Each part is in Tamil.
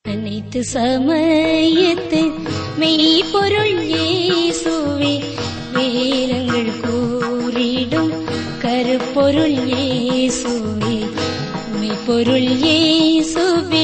அனைத்து சமயத்து மெய்ப்பொருள் இயேசுவே வேதங்கள் கூறிடும் கருப்பொருள் இயேசுவே மெய்ப்பொருள் இயேசுவே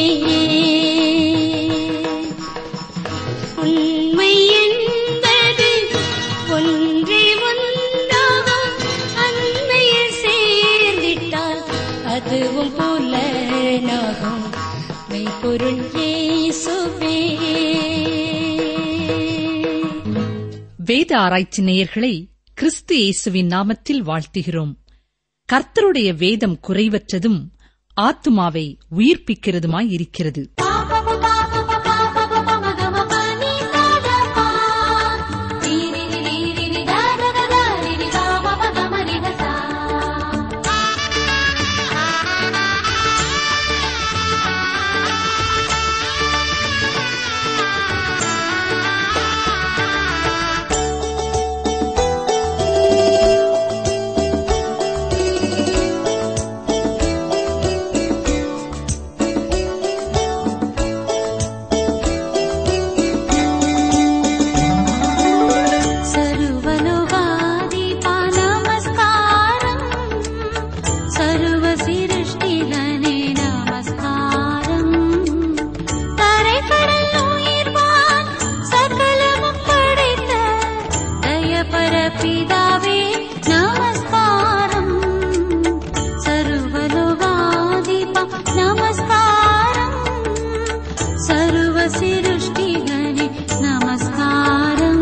உண்மை என்பது ஒன்றே ஒன்றாகும் அன்மையில் சேர்ந்திட்டால் அதுவும் புலனாகும் மெய்ப்பொருள் இயேசுவே வேத ஆராய்ச்சி நேயர்களை கிறிஸ்து இயேசுவின் நாமத்தில் வாழ்த்துகிறோம் கர்த்தருடைய வேதம் குறைவற்றதும் ஆத்துமாவை உயிர்ப்பிக்கிறதுமாய் இருக்கிறது सर्वलोकाधिपा नमस्कारम् सर्वसिरुष्टिगणे नमस्कारम् தரைக்கடல் உயிர்வான் சகலமும் படைத்த தயபரபிதாவே நமஸ்காரம் சர்வலோகாதிபா நமஸ்காரம் सर्वसिरुष्टिगणे नमस्कारम्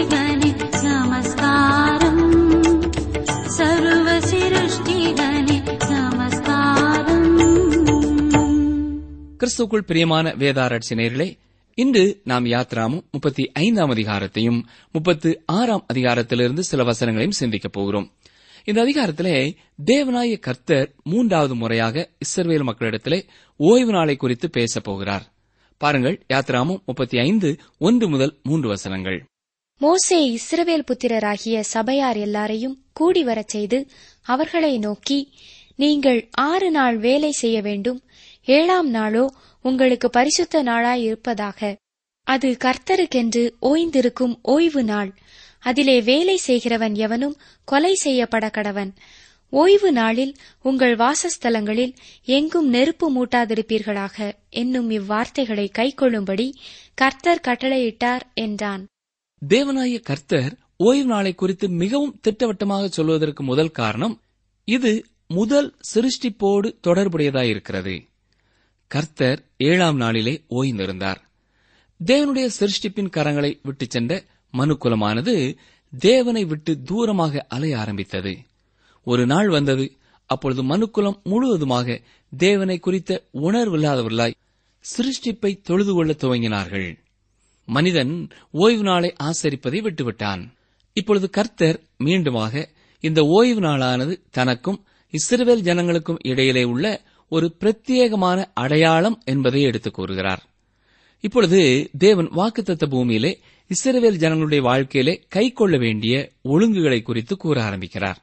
सृष्टिगणे नमस्कारम् सर्वसृष्टिगणे नमस्कारम् கிறிஸ்துக்குள் பிரியமான வேதாராய்ச்சி நேயர்களே இன்று நாம் யாத்ராமும் முப்பத்தி ஐந்தாம் அதிகாரத்தையும் முப்பத்து ஆறாம் அதிகாரத்திலிருந்து சில வசனங்களையும் சிந்திக்கப் போகிறோம் இந்த அதிகாரத்திலே தேவனாய கர்த்தர் மூன்றாவது முறையாக இஸ்ரவேல் மக்களிடத்திலே ஓய்வு நாளை குறித்து பேசப் போகிறார் பாருங்கள் யாத்ராமும் முப்பத்தி ஐந்து ஒன்று முதல் மூன்று வசனங்கள் மோசே இஸ்ரவேல் புத்திரராகிய சபையார் எல்லாரையும் கூடி வரச் செய்து அவர்களை நோக்கி நீங்கள் ஆறு நாள் வேலை செய்ய வேண்டும் ஏழாம் நாளோ உங்களுக்கு பரிசுத்த நாளாய் இருப்பதாக அது கர்த்தருக்கென்று ஓய்ந்திருக்கும் ஓய்வு நாள் அதிலே வேலை செய்கிறவன் எவனும் கொலை செய்யப்பட கடவன் ஓய்வு நாளில் உங்கள் வாசஸ்தலங்களில் எங்கும் நெருப்பு மூட்டாதிருப்பீர்களாக என்னும் இவ்வார்த்தைகளை கைக்கொள்ளும்படி கர்த்தர் கட்டளையிட்டார் என்றான் தேவனாய கர்த்தர் ஓய்வு நாளை குறித்து மிகவும் திட்டவட்டமாக சொல்வதற்கு முதல் காரணம் இது முதல் சிருஷ்டிப்போடு தொடர்புடையதாயிருக்கிறது கர்த்தர் ஏழாம் நாளிலே ஓய்ந்திருந்தார் தேவனுடைய சிருஷ்டிப்பின் கரங்களை விட்டுச் சென்ற மனுக்குலமானது தேவனை விட்டு தூரமாக அலைய ஆரம்பித்தது ஒரு நாள் வந்தது அப்பொழுது மனுக்குலம் முழுவதுமாக தேவனை குறித்த உணர்வில்லாதவர்களாய் சிருஷ்டிப்பை தொழுது கொள்ளத் துவங்கினார்கள் மனிதன் ஓய்வு நாளை ஆசரிப்பதை விட்டுவிட்டான் இப்பொழுது கர்த்தர் மீண்டுமாக இந்த ஓய்வு நாளானது தனக்கும் இஸ்ரவேல் ஜனங்களுக்கும் இடையிலே உள்ள ஒரு பிரத்யேகமான அடையாளம் என்பதை எடுத்துக் கூறுகிறார் இப்பொழுது தேவன் வாக்குத்தத்த பூமியிலே இஸ்ரவேல் ஜனங்களுடைய வாழ்க்கையிலே கைக்கொள்ள வேண்டிய ஒழுங்குகளை குறித்து கூற ஆரம்பிக்கிறார்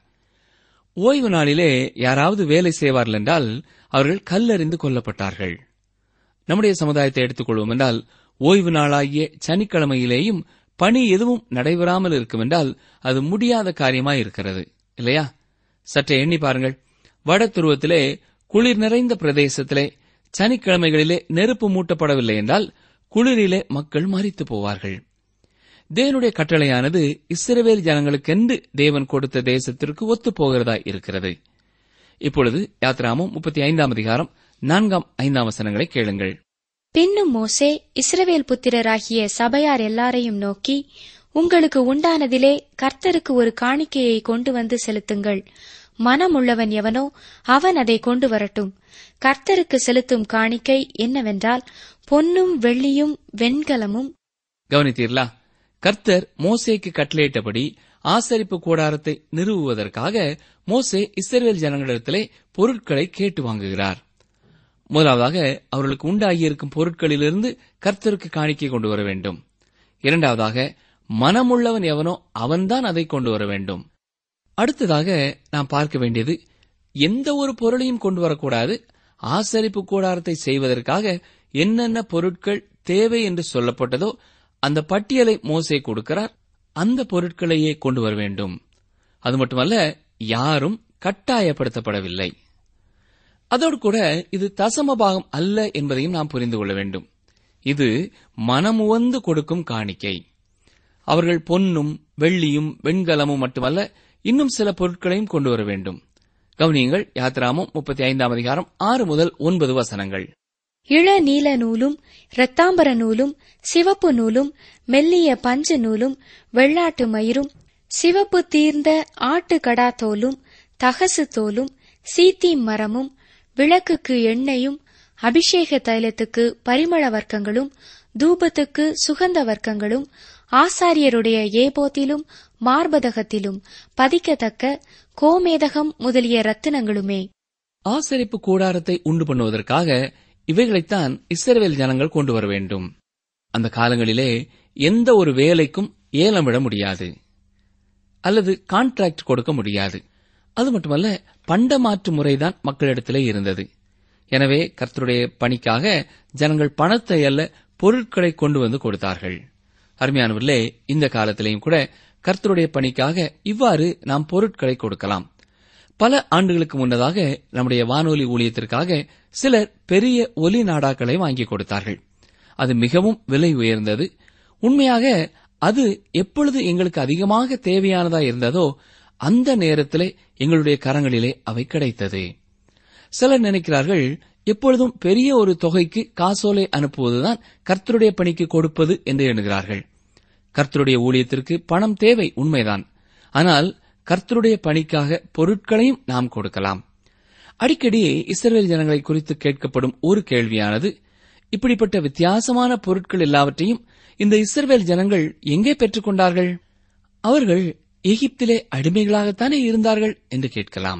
ஓய்வு நாளிலே யாராவது வேலை செய்வார்கள் என்றால் அவர்கள் கல்லறிந்து கொல்லப்பட்டார்கள் நம்முடைய சமுதாயத்தை எடுத்துக்கொள்வோம் என்றால் ஓய்வு நாளாகிய சனிக்கிழமையிலேயும் பணி எதுவும் நடைபெறாமல் இருக்கும் என்றால் அது முடியாத காரியமாய் இருக்கிறது இல்லையா சற்றே எண்ணி பாருங்கள் வட துருவத்திலே குளிர் நிறைந்த பிரதேசத்திலே சனிக்கிழமைகளிலே நெருப்பு மூட்டப்படவில்லை என்றால் குளிரிலே மக்கள் மறித்து போவார்கள் தேவனுடைய கட்டளையானது இஸ்ரவேல் ஜனங்களுக்கென்று தேவன் கொடுத்த தேசத்திற்கு ஒத்துப் போகிறதா இருக்கிறது இப்பொழுது யாத்ராமும் முப்பத்தி ஐந்தாம் அதிகாரம் நான்காம் ஐந்தாம் வசனங்களை கேளுங்கள் பின்னும் மோசே இஸ்ரவேல் புத்திரராகிய சபையார் எல்லாரையும் நோக்கி உங்களுக்கு உண்டானதிலே கர்த்தருக்கு ஒரு காணிக்கையை கொண்டு வந்து செலுத்துங்கள் மனமுள்ளவன் எவனோ அவன் அதை கொண்டு வரட்டும் கர்த்தருக்கு செலுத்தும் காணிக்கை என்னவென்றால் பொன்னும் வெள்ளியும் வெண்கலமும் கவனித்தீர்களா கர்த்தர் மோசேக்கு கட்டளையிட்டபடி ஆசரிப்பு கூடாரத்தை நிறுவுவதற்காக மோசே இஸ்ரவேல் ஜனங்களிடத்திலே பொருட்களை கேட்டு வாங்குகிறார் முதலாவதாக அவர்களுக்கு உண்டாகியிருக்கும் பொருட்களிலிருந்து கர்த்தருக்கு காணிக்கை கொண்டு வர வேண்டும் இரண்டாவதாக மனமுள்ளவன் எவனோ அவன்தான் அதை கொண்டு வர வேண்டும் அடுத்ததாக நாம் பார்க்க வேண்டியது எந்த ஒரு பொருளையும் கொண்டு வரக்கூடாது ஆசரிப்பு கூடாரத்தை செய்வதற்காக என்னென்ன பொருட்கள் தேவை என்று சொல்லப்பட்டதோ அந்த பட்டியலை மோசே கொடுக்கிறார் அந்த பொருட்களையே கொண்டு வர வேண்டும் அது மட்டுமல்ல யாரும் கட்டாயப்படுத்தப்படவில்லை அதோடு கூட இது தசம பாகம் அல்ல என்பதையும் நாம் புரிந்து கொள்ள வேண்டும் இது மனமுவந்து கொடுக்கும் காணிக்கை அவர்கள் பொன்னும் வெள்ளியும் வெண்கலமும் மட்டுமல்ல இன்னும் சில பொருட்களையும் கொண்டு வர வேண்டும் கவனியுங்கள் யாத்ராமம் முப்பத்தி ஐந்தாம் அதிகாரம் ஆறு முதல் ஒன்பது வசனங்கள் இள நீல நூலும் இரத்தாம்பர நூலும் சிவப்பு நூலும் மெல்லிய பஞ்சு நூலும் வெள்ளாட்டு மயிரும் சிவப்பு தீர்ந்த ஆட்டுக்கடா தோலும் தகசு தோலும் சீத்தீம் மரமும் விளக்குக்கு எண்ணெயும் அபிஷேக தைலத்துக்கு பரிமள வர்க்கங்களும் தூபத்துக்கு சுகந்த வர்க்கங்களும் ஆசாரியருடைய ஏபோத்திலும் மார்பதகத்திலும் பதிக்கத்தக்க கோமேதகம் முதலிய ரத்தினங்களுமே ஆசரிப்பு கூடாரத்தை உண்டு பண்ணுவதற்காக இவைகளைத்தான் இஸ்ரவேல் ஜனங்கள் கொண்டு வர வேண்டும் அந்த காலங்களிலே எந்த ஒரு வேலைக்கும் ஏலம் விட முடியாது அல்லது கான்ட்ராக்ட் கொடுக்க முடியாது அது மட்டுமல்ல பண்டமாற்று முறைதான் மக்களிடத்திலே இருந்தது எனவே கர்த்தருடைய பணிக்காக ஜனங்கள் பணத்தை அல்ல பொருட்களை கொண்டு வந்து கொடுத்தார்கள் அருமையானவர்களே இந்த காலத்திலேயும் கூட கர்த்தருடைய பணிக்காக இவ்வாறு நாம் பொருட்களை கொடுக்கலாம் பல ஆண்டுகளுக்கு முன்னதாக நம்முடைய வானொலி ஊழியத்திற்காக சிலர் பெரிய ஒலி நாடாக்களை வாங்கி கொடுத்தார்கள் அது மிகவும் விலை உயர்ந்தது உண்மையாக அது எப்பொழுது எங்களுக்கு அதிகமாக தேவையானதா இருந்ததோ அந்த நேரத்திலே எங்களுடைய கரங்களிலே அவை கிடைத்தது சிலர் நினைக்கிறார்கள் எப்பொழுதும் பெரிய ஒரு தொகைக்கு காசோலை அனுப்புவதுதான் கர்த்தருடைய பணிக்கு கொடுப்பது என்று எண்ணுகிறார்கள் கர்த்தருடைய ஊழியத்திற்கு பணம் தேவை உண்மைதான் ஆனால் கர்த்தருடைய பணிக்காக பொருட்களையும் நாம் கொடுக்கலாம் அடிக்கடி இஸ்ரவேல் ஜனங்களை குறித்து கேட்கப்படும் ஒரு கேள்வியானது இப்படிப்பட்ட வித்தியாசமான பொருட்கள் எல்லாவற்றையும் இந்த இஸ்ரவேல் ஜனங்கள் எங்கே பெற்றுக்கொண்டார்கள் அவர்கள் எகிப்திலே அடிமைகளாகத்தானே இருந்தார்கள் என்று கேட்கலாம்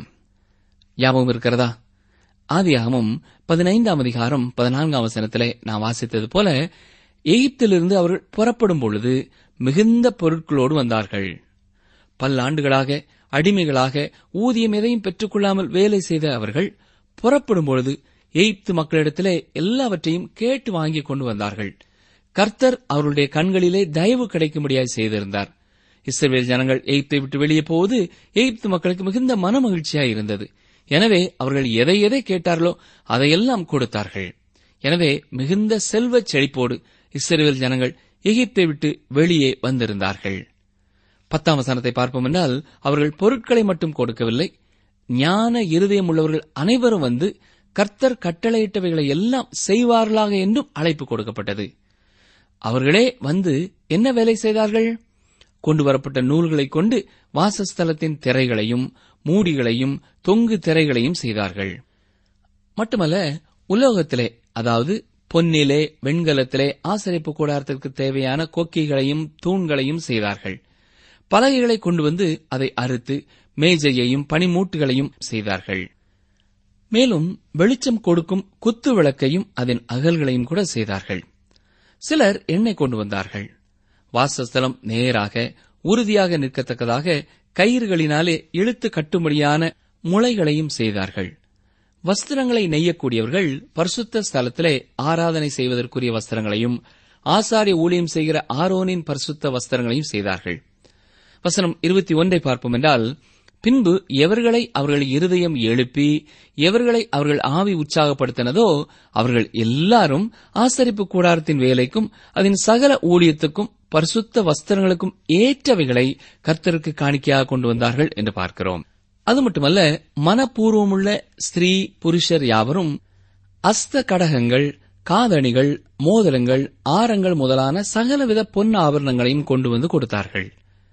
ஞாபகம் இருக்கிறதா ஆதியாகமும் பதினைந்தாம் அதிகாரம் பதினான்காம் வசனத்திலே நான் வாசித்தது போல எகிப்திலிருந்து அவர்கள் புறப்படும் பொழுது மிகுந்த பொருட்களோடு வந்தார்கள் பல்லாண்டுகளாக அடிமைகளாக ஊதியம் எதையும் பெற்றுக்கொள்ளாமல் வேலை செய்த அவர்கள் புறப்படும் பொழுது எகிப்து மக்களிடத்திலே எல்லாவற்றையும் கேட்டு வாங்கி கொண்டு வந்தார்கள் கர்த்தர் அவர்களுடைய கண்களிலே தயவு கிடைக்கும்படியாய் செய்திருந்தார் இஸ்ரவேல் ஜனங்கள் எகிப்தை விட்டு வெளியே போவது எகிப்து மக்களுக்கு மிகுந்த மன மகிழ்ச்சியாய் இருந்தது எனவே அவர்கள் எதை எதை கேட்டார்களோ அதையெல்லாம் கொடுத்தார்கள் எனவே மிகுந்த செல்வச் செழிப்போடு இஸ்ரவேல் ஜனங்கள் எகிப்தை விட்டு வெளியே வந்திருந்தார்கள் பத்தாம் வசனத்தை பார்ப்போம் என்றால் அவர்கள் பொருட்களை மட்டும் கொடுக்கவில்லை ஞான இருதயம் உள்ளவர்கள் அனைவரும் வந்து கர்த்தர் கட்டளையிட்டவைகளை எல்லாம் செய்வார்களாக என்றும் அழைப்பு கொடுக்கப்பட்டது அவர்களே வந்து என்ன வேலை செய்தார்கள் கொண்டு வரப்பட்ட நூல்களை கொண்டு வாசஸ்தலத்தின் திரைகளையும் மூடிகளையும் தொங்கு திரைகளையும் செய்தார்கள் மட்டுமல்ல உலோகத்திலே அதாவது பொன்னிலே வெண்கலத்திலே ஆசரிப்பு கூடாரத்திற்கு தேவையான கொக்கிகளையும் தூண்களையும் செய்தார்கள் பலகைகளை கொண்டு வந்து அதை அறுத்து மேஜையையும் பனிமூட்டுகளையும் செய்தார்கள் மேலும் வெளிச்சம் கொடுக்கும் குத்து விளக்கையும் அதன் அகல்களையும் கூட செய்தார்கள் சிலர் எண்ணெய் கொண்டு வந்தார்கள் வாசஸ்தலம் நேராக உறுதியாக நிற்கத்தக்கதாக கயிறுகளினாலே இழுத்து கட்டும்படியான முளைகளையும் செய்தார்கள் வஸ்திரங்களை நெய்யக்கூடியவர்கள் பரிசுத்த ஸ்தலத்திலே ஆராதனை செய்வதற்குரிய வஸ்திரங்களையும் ஆசாரிய ஊழியம் செய்கிற ஆரோனின் பரிசுத்த வஸ்திரங்களையும் செய்தார்கள் வசனம் இருபத்தி ஒன்றை பார்ப்போம் என்றால் பின்பு எவர்களை அவர்கள் இருதயம் எழுப்பி எவர்களை அவர்கள் ஆவி உற்சாகப்படுத்தினதோ அவர்கள் எல்லாரும் ஆசரிப்பு கூடாரத்தின் வேலைக்கும் அதன் சகல ஊழியத்துக்கும் பரிசுத்த வஸ்திரங்களுக்கும் ஏற்றவைகளை கர்த்தருக்கு காணிக்கையாக கொண்டு வந்தார்கள் என்று பார்க்கிறோம் அது மட்டுமல்ல மனப்பூர்வமுள்ள ஸ்திரீ புருஷர் யாவரும் அஸ்த கடகங்கள் காதணிகள் மோதிரங்கள் ஆரங்கள் முதலான சகலவித பொன் ஆபரணங்களையும் கொண்டு வந்து கொடுத்தார்கள்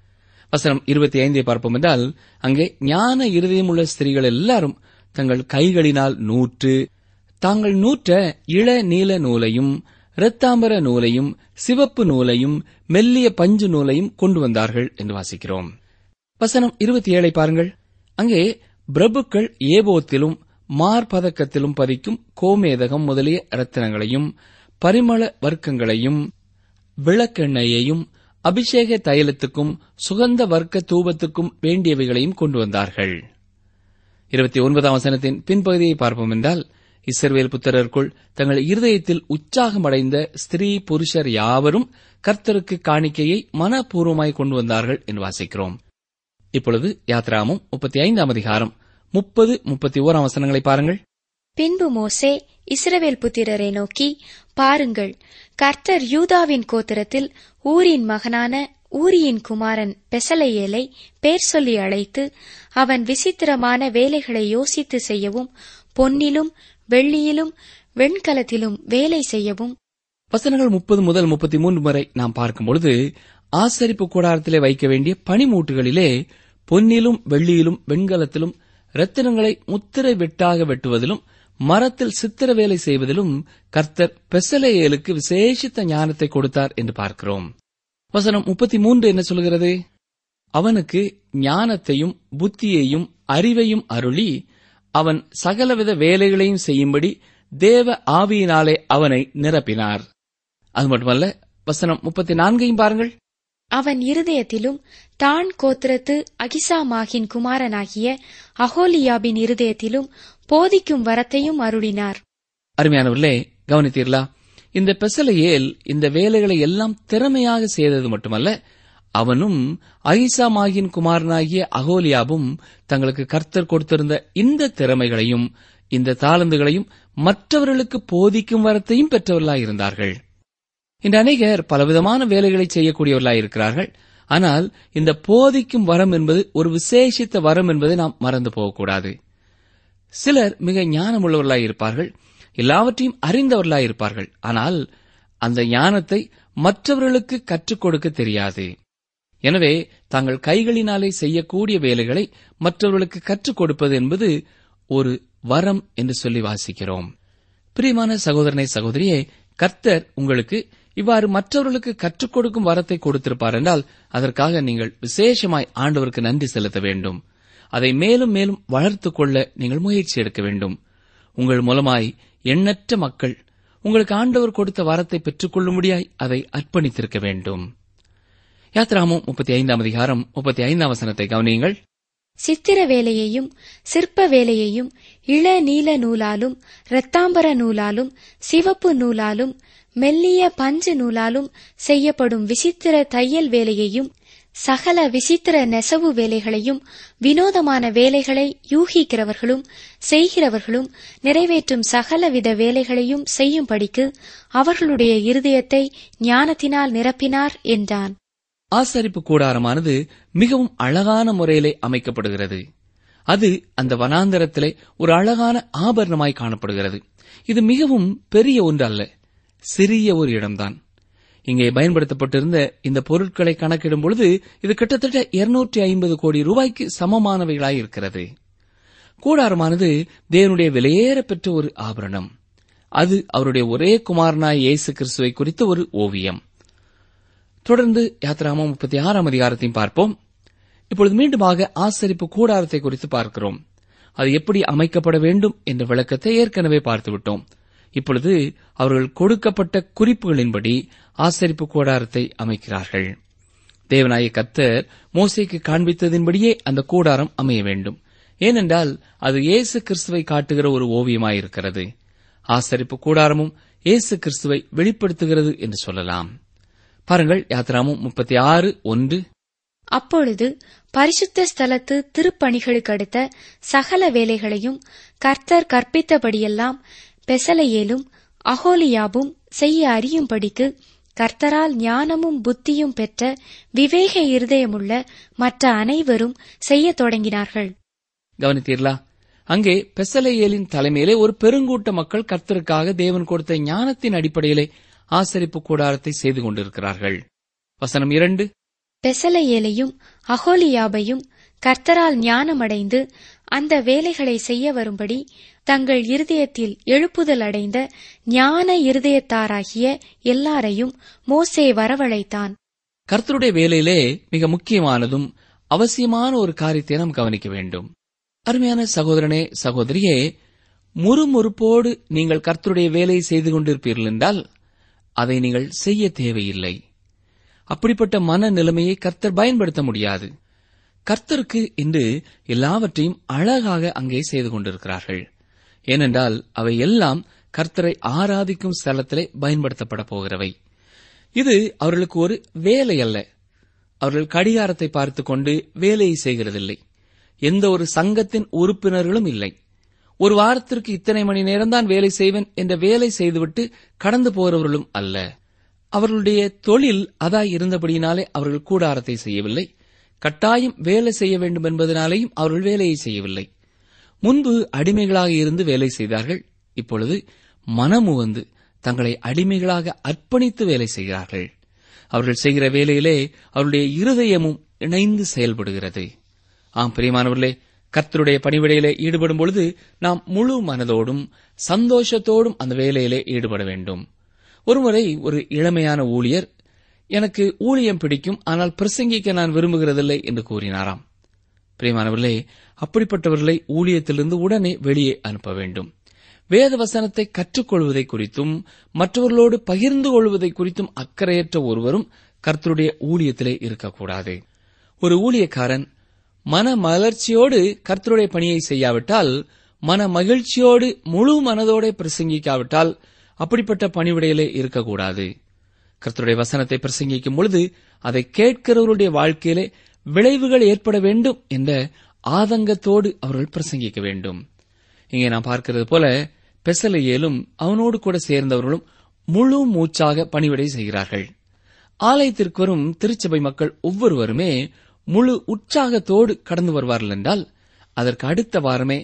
வசனம் இருபத்தி ஐந்தை பார்ப்போம் என்றால் அங்கே ஞான இருதயமுள்ள ஸ்திரீகள் எல்லாரும் தங்கள் கைகளினால் நூற்று தாங்கள் நூற்ற இள நீல நூலையும் இரத்தாம்பர நூலையும் சிவப்பு நூலையும் மெல்லிய பஞ்சு நூலையும் கொண்டு வந்தார்கள் என்று வாசிக்கிறோம் வசனம் இருபத்தி ஏழை பாருங்கள் அங்கே பிரபுக்கள் ஏபோத்திலும் மார்பதக்கத்திலும் பதிக்கும் கோமேதகம் முதலிய ரத்தினங்களையும் பரிமள வர்க்கங்களையும் விளக்கெண்ணெயையும் அபிஷேக தைலத்துக்கும் சுகந்த வர்க்க தூபத்துக்கும் வேண்டியவைகளையும் கொண்டு வந்தார்கள் இருபத்தி ஒன்பதாம் வசனத்தின் பின்பகுதியை பார்ப்போம் என்றால் இஸ்ரவேல் புத்திரருக்குள் தங்கள் இருதயத்தில் உற்சாகமடைந்த ஸ்திரீ புருஷர் யாவரும் கர்த்தருக்கு காணிக்கையை மனப்பூர்வமாய் கொண்டு வந்தார்கள் என்று வாசிக்கிறோம் இப்பொழுது யாத்ராமும் முப்பத்தி ஐந்தாம் அதிகாரம் முப்பது முப்பத்தி ஓராம் வசனங்களை பாருங்கள் பின்பு மோசே இஸ்ரவேல் புத்திரரை நோக்கி பாருங்கள் கர்த்தர் யூதாவின் கோத்திரத்தில் ஊரின் மகனான ஊரியின் குமாரன் பெசலையேலை பேர் சொல்லி அழைத்து அவன் விசித்திரமான வேலைகளை யோசித்து செய்யவும் பொன்னிலும் வெள்ளியிலும் வெண்கலத்திலும் வேலை செய்யவும் வசனங்கள் முப்பது முதல் முப்பத்தி மூன்று வரை நாம் பார்க்கும் பொழுது ஆசரிப்பு கூடாரத்திலே வைக்க வேண்டிய பனிமூட்டுகளிலே பொன்னிலும் வெள்ளியிலும் வெண்கலத்திலும் ரத்தினங்களை முத்திரை வெட்டாக வெட்டுவதிலும் மரத்தில் சித்திர வேலை செய்வதிலும் கர்த்தர் பெசலேயலுக்கு விசேஷித்த ஞானத்தை கொடுத்தார் என்று பார்க்கிறோம் வசனம் முப்பத்தி மூன்று என்ன சொல்கிறது அவனுக்கு ஞானத்தையும் புத்தியையும் அறிவையும் அருளி அவன் சகலவித வேலைகளையும் செய்யும்படி தேவ ஆவியினாலே அவனை நிரப்பினார் அது மட்டுமல்ல வசனம் முப்பத்தி நான்கையும் பாருங்கள் அவன் இருதயத்திலும் தான் கோத்திரத்து அகிசாமாகின் குமாரனாகிய அகோலியாபின் இருதயத்திலும் போதிக்கும் வரத்தையும் அருளினார் அருமையானவர்களே கவனித்தீர்களா இந்த பெசலையேல் இந்த வேலைகளை எல்லாம் திறமையாக செய்தது மட்டுமல்ல அவனும் ஐசாமாகின் குமாரனாகிய அகோலியாவும் தங்களுக்கு கர்த்தர் கொடுத்திருந்த இந்த திறமைகளையும் இந்த தாளந்துகளையும் மற்றவர்களுக்கு போதிக்கும் வரத்தையும் பெற்றவர்களாயிருந்தார்கள் இன்று அநேகர் பலவிதமான வேலைகளை செய்யக்கூடியவர்களாய் இருக்கிறார்கள் ஆனால் இந்த போதிக்கும் வரம் என்பது ஒரு விசேஷித்த வரம் என்பதை நாம் மறந்து போகக்கூடாது சிலர் மிக ஞானமுள்ளவர்களாய் இருப்பார்கள் எல்லாவற்றையும் அறிந்தவர்களாய் இருப்பார்கள் ஆனால் அந்த ஞானத்தை மற்றவர்களுக்கு கற்றுக் கொடுக்க தெரியாது எனவே தாங்கள் கைகளினாலே செய்யக்கூடிய வேலைகளை மற்றவர்களுக்கு கற்றுக் கொடுப்பது என்பது ஒரு வரம் என்று சொல்லி வாசிக்கிறோம் பிரியமான சகோதரனை சகோதரியே கர்த்தர் உங்களுக்கு இவ்வாறு மற்றவர்களுக்கு கற்றுக் கொடுக்கும் வரத்தை கொடுத்திருப்பார் என்றால் அதற்காக நீங்கள் விசேஷமாய் ஆண்டவருக்கு நன்றி செலுத்த வேண்டும் அதை மேலும் மேலும் வளர்த்துக் கொள்ள நீங்கள் முயற்சி எடுக்க வேண்டும் உங்கள் மூலமாய் எண்ணற்ற மக்கள் உங்களுக்கு ஆண்டவர் கொடுத்த வரத்தை பெற்றுக்கொள்ளும்படியாய் அதை அர்ப்பணித்திருக்க வேண்டும் யாத்ராமம் முப்பத்தி ஐந்தாம் அதிகாரம் முப்பத்தி ஐந்தாம் வசனத்தை கவனியுங்கள் சித்திர வேலையையும் சிற்ப வேலையையும் இள நீல நூலாலும் இரத்தாம்பர நூலாலும் சிவப்பு நூலாலும் மெல்லிய பஞ்சு நூலாலும் செய்யப்படும் விசித்திர தையல் வேலையையும் சகல விசித்திர நெசவு வேலைகளையும் வினோதமான வேலைகளை யூகிக்கிறவர்களும் செய்கிறவர்களும் நிறைவேற்றும் சகலவித வேலைகளையும் செய்யும்படிக்கு அவர்களுடைய இருதயத்தை ஞானத்தினால் நிரப்பினார் என்றான் ஆசரிப்பு கூடாரமானது மிகவும் அழகான முறையிலே அமைக்கப்படுகிறது அது அந்த வனாந்தரத்திலே ஒரு அழகான ஆபரணமாய் காணப்படுகிறது இது மிகவும் பெரிய ஒன்று அல்ல சிறிய ஒரு இடம்தான் இங்கே பயன்படுத்தப்பட்டிருந்த இந்த பொருட்களை கணக்கிடும் பொழுது இது கிட்டத்தட்ட 250 ஐம்பது கோடி ரூபாய்க்கு சமமானவைகளாய் இருக்கிறது கூடாரமானது தேவனுடைய விலையேற பெற்ற ஒரு ஆபரணம் அது அவருடைய ஒரே குமாரனாய் இயேசு கிறிஸ்துவை குறித்த ஒரு ஓவியம் தொடர்ந்து யாத்ராமம் முப்பத்தி ஆறாம் அதிகாரத்தையும் பார்ப்போம் இப்பொழுது மீண்டுமாக ஆசரிப்பு கூடாரத்தை குறித்து பார்க்கிறோம் அது எப்படி அமைக்கப்பட வேண்டும் என்ற விளக்கத்தை ஏற்கனவே பார்த்துவிட்டோம் இப்பொழுது அவர்கள் கொடுக்கப்பட்ட குறிப்புகளின்படி ஆசரிப்பு கூடாரத்தை அமைக்கிறார்கள் தேவனாய கத்தர் மோசேக்கு காண்பித்ததின்படியே அந்த கூடாரம் அமைய வேண்டும் ஏனென்றால் அது இயேசு கிறிஸ்துவை காட்டுகிற ஒரு ஓவியமாயிருக்கிறது ஆசரிப்பு கூடாரமும் இயேசு கிறிஸ்துவை வெளிப்படுத்துகிறது என்று சொல்லலாம் பாருங்கள் யாத்ராமும் முப்பத்தி ஆறு ஒன்று அப்பொழுது பரிசுத்த ஸ்தலத்து திருப்பணிகளுக்கு அடுத்த சகல வேலைகளையும் கர்த்தர் கற்பித்தபடியெல்லாம் பெசலையேலும் அகோலியாபும் செய்ய அறியும்படிக்கு கர்த்தரால் ஞானமும் புத்தியும் பெற்ற விவேக இருதயமுள்ள மற்ற அனைவரும் செய்யத் தொடங்கினார்கள் கவனித்தீர்களா அங்கே பெசலையேலின் தலைமையிலே ஒரு பெருங்கூட்ட மக்கள் கர்த்தருக்காக தேவன் கொடுத்த ஞானத்தின் அடிப்படையிலே ஆசரிப்பு கூடாரத்தை செய்து கொண்டிருக்கிறார்கள் வசனம் இரண்டு பெசலையேலையும் அகோலியாபையும் கர்த்தரால் ஞானமடைந்து அந்த வேலைகளை செய்ய வரும்படி தங்கள் இருதயத்தில் எழுப்புதல் அடைந்த ஞான இருதயத்தாராகிய எல்லாரையும் மோசே வரவழைத்தான் கர்த்தருடைய வேலையிலே மிக முக்கியமானதும் அவசியமான ஒரு காரியத்தை நாம் கவனிக்க வேண்டும் அருமையான சகோதரனே சகோதரியே முறுமுறுப்போடு நீங்கள் கர்த்தருடைய வேலையை செய்து கொண்டிருப்பீர்கள் என்றால் அதை நீங்கள் செய்ய தேவையில்லை அப்படிப்பட்ட மன நிலைமையை கர்த்தர் பயன்படுத்த முடியாது கர்த்தருக்கு இன்று எல்லாவற்றையும் அழகாக அங்கே செய்து கொண்டிருக்கிறார்கள் ஏனென்றால் அவை எல்லாம் கர்த்தரை ஆராதிக்கும் ஸ்தலத்திலே பயன்படுத்தப்பட போகிறவை இது அவர்களுக்கு ஒரு வேலை அல்ல அவர்கள் கடிகாரத்தை பார்த்துக் கொண்டு வேலையை செய்கிறதில்லை எந்த ஒரு சங்கத்தின் உறுப்பினர்களும் இல்லை ஒரு வாரத்திற்கு இத்தனை மணி நேரம்தான் வேலை செய்வேன் என்ற வேலை செய்துவிட்டு கடந்து போகிறவர்களும் அல்ல அவர்களுடைய தொழில் அதாய் இருந்தபடியினாலே அவர்கள் கூடாரத்தை செய்யவில்லை கட்டாயம் வேலை செய்ய வேண்டும் என்பதனாலேயும் அவர்கள் வேலையை செய்யவில்லை முன்பு அடிமைகளாக இருந்து வேலை செய்தார்கள் இப்பொழுது மனமு வந்து தங்களை அடிமைகளாக அர்ப்பணித்து வேலை செய்கிறார்கள் அவர்கள் செய்கிற வேலையிலே அவருடைய இருதயமும் இணைந்து செயல்படுகிறது ஆம் பிரியமானவர்களே கர்த்தருடைய பணிவிடையிலே ஈடுபடும் பொழுது நாம் முழு மனதோடும் சந்தோஷத்தோடும் அந்த வேலையிலே ஈடுபட வேண்டும் ஒருமுறை ஒரு இளமையான ஊழியர் எனக்கு ஊழியம் பிடிக்கும் ஆனால் பிரசங்கிக்க நான் விரும்புகிறதில்லை என்று கூறினாராம் பிரியமானவர்களே அப்படிப்பட்டவர்களை ஊழியத்திலிருந்து உடனே வெளியே அனுப்ப வேண்டும் வேத வசனத்தை கற்றுக்கொள்வதை குறித்தும் மற்றவர்களோடு பகிர்ந்து கொள்வதை குறித்தும் அக்கறையற்ற ஒருவரும் கர்த்தருடைய ஊழியத்திலே இருக்கக்கூடாது ஒரு ஊழியக்காரன் மன மலர்ச்சியோடு கர்த்தருடைய பணியை செய்யாவிட்டால் மன மகிழ்ச்சியோடு முழு மனதோட பிரசங்கிக்காவிட்டால் அப்படிப்பட்ட பணிவிடையிலே இருக்கக்கூடாது கர்த்தருடைய வசனத்தை பிரசங்கிக்கும் பொழுது அதை கேட்கிறவருடைய வாழ்க்கையிலே விளைவுகள் ஏற்பட வேண்டும் என்ற ஆதங்கத்தோடு அவர்கள் பிரசங்கிக்க வேண்டும் இங்கே நாம் பார்க்கிறது போல பெசலையேலும் அவனோடு கூட சேர்ந்தவர்களும் முழு மூச்சாக பணிவிடை செய்கிறார்கள் ஆலயத்திற்கு வரும் திருச்சபை மக்கள் ஒவ்வொருவருமே முழு உற்சாகத்தோடு கடந்து வருவார்கள் என்றால் அதற்கு அடுத்த வாரமே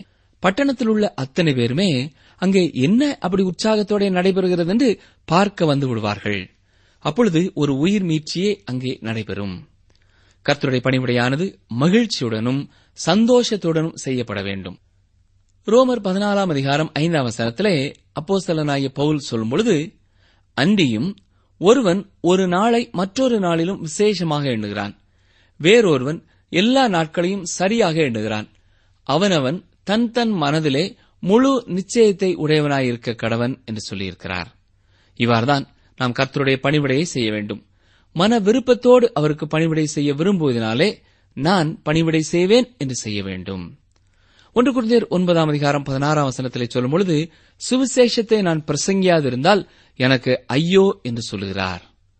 பட்டணத்தில் உள்ள அத்தனை பேருமே அங்கே என்ன அப்படி உற்சாகத்தோட நடைபெறுகிறது என்று பார்க்க வந்து விடுவார்கள் அப்பொழுது ஒரு உயிர் மீட்சியே அங்கே நடைபெறும் கர்த்தருடைய பணிவிடையானது மகிழ்ச்சியுடனும் சந்தோஷத்துடனும் செய்யப்பட வேண்டும் ரோமர் பதினாலாம் அதிகாரம் ஐந்தாம் வசனத்திலே அப்போஸ்தலனாகிய பவுல் சொல்லும் பொழுது அன்றியும் ஒருவன் ஒரு நாளை மற்றொரு நாளிலும் விசேஷமாக எண்ணுகிறான் வேறொருவன் எல்லா நாட்களையும் சரியாக எண்ணுகிறான் அவனவன் தன் தன் மனதிலே முழு நிச்சயத்தை உடையவனாயிருக்க கடவன் என்று சொல்லியிருக்கிறார் இவ்வாறுதான் நாம் கர்த்தருடைய பணிவிடையை செய்ய வேண்டும் மன விருப்பத்தோடு அவருக்கு பணிவிடை செய்ய விரும்புவதனாலே நான் பணிவிடை செய்வேன் என்று செய்ய வேண்டும் ஒன்று குருந்தியர் ஒன்பதாம் அதிகாரம் பதினாறாம் வசனத்திலே சொல்லும் பொழுது சுவிசேஷத்தை நான் பிரசங்கியாதிருந்தால் எனக்கு ஐயோ என்று சொல்லுகிறார்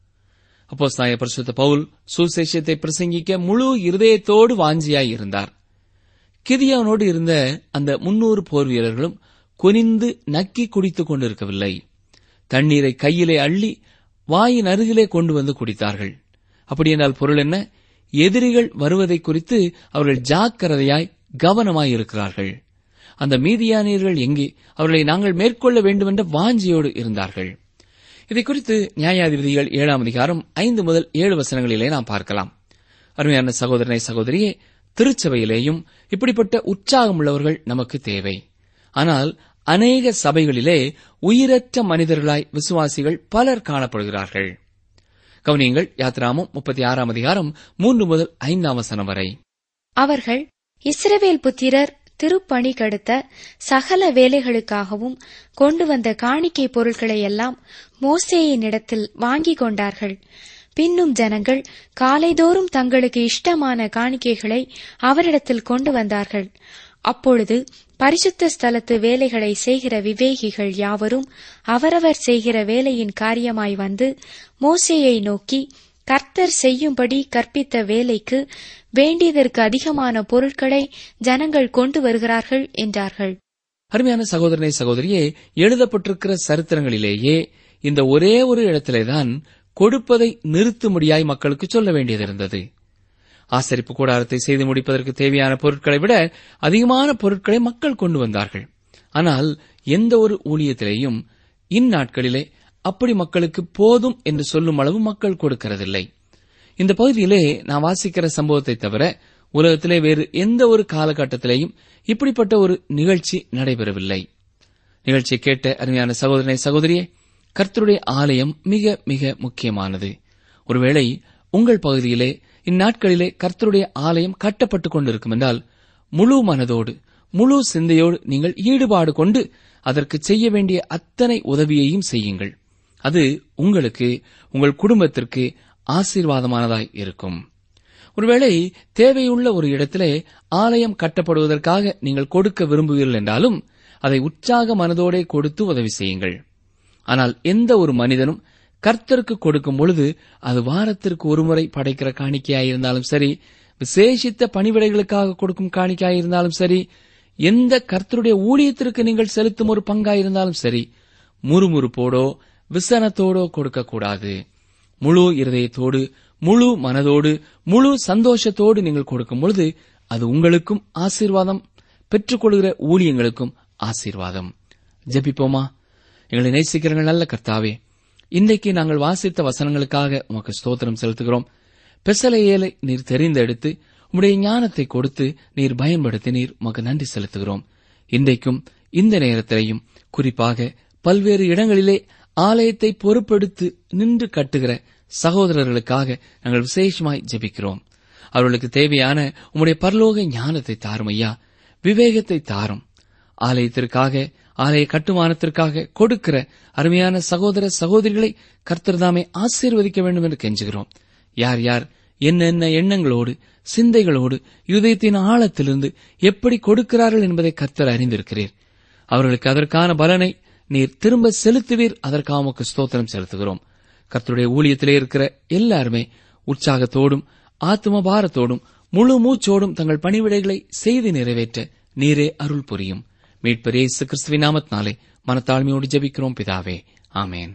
அப்போ பரிசுத்த பவுல் சுவிசேஷத்தை பிரசங்கிக்க முழு இருதயத்தோடு வாஞ்சியாய் இருந்தார் கிதியானோடு இருந்த அந்த முன்னூறு போர் வீரர்களும் குனிந்து நக்கி குடித்துக் கொண்டிருக்கவில்லை தண்ணீரை கையிலே அள்ளி வாயின் அருகிலே கொண்டு வந்து குடித்தார்கள் அப்படி என்றால் பொருள் என்ன எதிரிகள் வருவதை குறித்து அவர்கள் ஜாக்கிரதையாய் கவனமாய் இருக்கிறார்கள் அந்த மீதியானியர்கள் எங்கே அவர்களை நாங்கள் மேற்கொள்ள வேண்டும் என்ற வாஞ்சியோடு இருந்தார்கள் இதை குறித்து நியாயாதிபதிகள் ஏழாம் அதிகாரம் ஐந்து முதல் ஏழு வசனங்களிலே நாம் பார்க்கலாம் அருமையான சகோதரனை சகோதரியே திருச்சபையிலேயும் இப்படிப்பட்ட உற்சாகம் உள்ளவர்கள் நமக்கு தேவை ஆனால் அநேக சபைகளிலே உயிரற்ற மனிதர்களாய் விசுவாசிகள் பலர் காணப்படுகிறார்கள் கவனியங்கள் யாத்ராமம் முப்பத்தி ஆறாம் அதிகாரம் மூன்று முதல் ஐந்தாம் வசனம் வரை அவர்கள் இஸ்ரவேல் புத்திரர் திருப்பணி கடுத்த சகல வேலைகளுக்காகவும் கொண்டு வந்த காணிக்கை பொருட்களை எல்லாம் மோசேயினிடத்தில் வாங்கிக் கொண்டார்கள் பின்னும் ஜனங்கள் காலைதோறும் தங்களுக்கு இஷ்டமான காணிக்கைகளை அவரிடத்தில் கொண்டு வந்தார்கள் அப்பொழுது பரிசுத்த ஸ்தலத்து வேலைகளை செய்கிற விவேகிகள் யாவரும் அவரவர் செய்கிற வேலையின் காரியமாய் வந்து மோசேயை நோக்கி கர்த்தர் செய்யும்படி கற்பித்த வேலைக்கு வேண்டியதற்கு அதிகமான பொருட்களை ஜனங்கள் கொண்டு வருகிறார்கள் என்றார்கள் அருமையான சகோதரனை சகோதரியே எழுதப்பட்டிருக்கிற சரித்திரங்களிலேயே இந்த ஒரே ஒரு இடத்திலேதான் கொடுப்பதை நிறுத்தும்படியாய் மக்களுக்கு சொல்ல வேண்டியதிருந்தது ஆசரிப்பு கூடாரத்தை செய்து முடிப்பதற்கு தேவையான பொருட்களை விட அதிகமான பொருட்களை மக்கள் கொண்டு வந்தார்கள் ஆனால் எந்த ஒரு ஊழியத்திலேயும் இந்நாட்களிலே அப்படி மக்களுக்கு போதும் என்று சொல்லும் அளவு மக்கள் கொடுக்கிறதில்லை இந்த பகுதியிலே நான் வாசிக்கிற சம்பவத்தை தவிர உலகத்திலே வேறு எந்த ஒரு காலகட்டத்திலேயும் இப்படிப்பட்ட ஒரு நிகழ்ச்சி நடைபெறவில்லை நிகழ்ச்சியை கேட்ட அருமையான சகோதரனை சகோதரியே கர்த்தருடைய ஆலயம் மிக மிக முக்கியமானது ஒருவேளை உங்கள் பகுதியிலே இந்நாட்களிலே கர்த்தருடைய ஆலயம் கட்டப்பட்டுக் கொண்டிருக்கும் என்றால் முழு மனதோடு முழு சிந்தையோடு நீங்கள் ஈடுபாடு கொண்டு அதற்கு செய்ய வேண்டிய அத்தனை உதவியையும் செய்யுங்கள் அது உங்களுக்கு உங்கள் குடும்பத்திற்கு ஆசீர்வாதமானதாய் இருக்கும் ஒருவேளை தேவையுள்ள ஒரு இடத்திலே ஆலயம் கட்டப்படுவதற்காக நீங்கள் கொடுக்க விரும்புவீர்கள் என்றாலும் அதை உற்சாக மனதோடே கொடுத்து உதவி செய்யுங்கள் ஆனால் எந்த ஒரு மனிதனும் கர்த்தருக்கு கொடுக்கும் பொழுது அது வாரத்திற்கு ஒருமுறை படைக்கிற காணிக்கையாயிருந்தாலும் சரி விசேஷித்த பணிவிடைகளுக்காக கொடுக்கும் காணிக்கையாயிருந்தாலும் சரி எந்த கர்த்தருடைய ஊழியத்திற்கு நீங்கள் செலுத்தும் ஒரு பங்காயிருந்தாலும் சரி முறுமுறுப்போடோ விசனத்தோடோ கொடுக்கக்கூடாது முழு இருதயத்தோடு முழு மனதோடு முழு சந்தோஷத்தோடு நீங்கள் கொடுக்கும் பொழுது அது உங்களுக்கும் ஆசீர்வாதம் பெற்றுக்கொள்கிற ஊழியங்களுக்கும் ஆசீர்வாதம் ஜெபிப்போமா எங்களை நேசிக்கிறங்கள் நல்ல கர்த்தாவே இன்றைக்கு நாங்கள் வாசித்த வசனங்களுக்காக உமக்கு ஸ்தோத்திரம் செலுத்துகிறோம் பெசலையேலை நீர் தெரிந்தெடுத்து உம்முடைய ஞானத்தை கொடுத்து நீர் பயன்படுத்தி நீர் உமக்கு நன்றி செலுத்துகிறோம் இன்றைக்கும் இந்த நேரத்திலையும் குறிப்பாக பல்வேறு இடங்களிலே ஆலயத்தை பொறுப்பெடுத்து நின்று கட்டுகிற சகோதரர்களுக்காக நாங்கள் விசேஷமாய் ஜெபிக்கிறோம் அவர்களுக்கு தேவையான உம்முடைய பரலோக ஞானத்தை தாரும் ஐயா விவேகத்தை தாரும் ஆலயத்திற்காக ஆலய கட்டுமானத்திற்காக கொடுக்கிற அருமையான சகோதர சகோதரிகளை கர்த்தர்தாமே ஆசீர்வதிக்க வேண்டும் என்று கெஞ்சுகிறோம் யார் யார் என்னென்ன எண்ணங்களோடு சிந்தைகளோடு யுதயத்தின் ஆழத்திலிருந்து எப்படி கொடுக்கிறார்கள் என்பதை கர்த்தர் அறிந்திருக்கிறீர் அவர்களுக்கு அதற்கான பலனை நீர் திரும்ப செலுத்துவீர் அதற்காக உமக்கு ஸ்தோத்திரம் செலுத்துகிறோம் கர்த்தருடைய ஊழியத்திலே இருக்கிற எல்லாருமே உற்சாகத்தோடும் ஆத்ம பாரத்தோடும் முழு மூச்சோடும் தங்கள் பணிவிடைகளை செய்து நிறைவேற்ற நீரே அருள் புரியும் மீட்பர் இயேசு கிறிஸ்துவின் நாமத்தினாலே மனத்தாழ்மையோடு ஜெபிக்கிறோம் பிதாவே ஆமேன்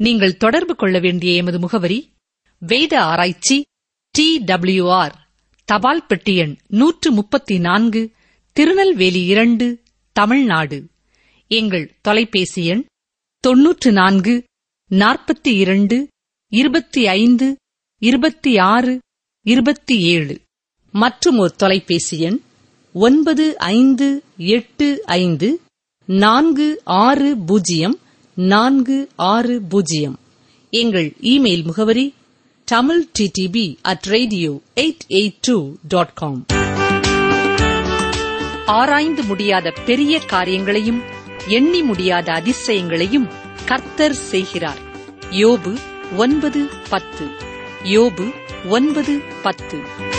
நீங்கள் தொடர்பு கொள்ள வேண்டிய எமது முகவரி வேத ஆராய்ச்சி டி ஆர் தபால் பெட்டி எண் நூற்று முப்பத்தி நான்கு திருநெல்வேலி இரண்டு தமிழ்நாடு எங்கள் தொலைபேசி எண் தொன்னூற்று நான்கு நாற்பத்தி இரண்டு இருபத்தி ஐந்து இருபத்தி ஆறு இருபத்தி ஏழு மற்றும் ஒரு தொலைபேசி எண் ஒன்பது ஐந்து எட்டு ஐந்து நான்கு ஆறு பூஜ்ஜியம் நான்கு ஆறு பூஜ்ஜியம் எங்கள் இமெயில் முகவரி Tamil DTP at radio eight eight two dot com ஆராய்ந்து முடியாத பெரிய காரியங்களையும் எண்ணி முடியாத அதிசயங்களையும் கர்த்தர் செய்கிறார் யோபு ஒன்பது பத்து யோபு ஒன்பது பத்து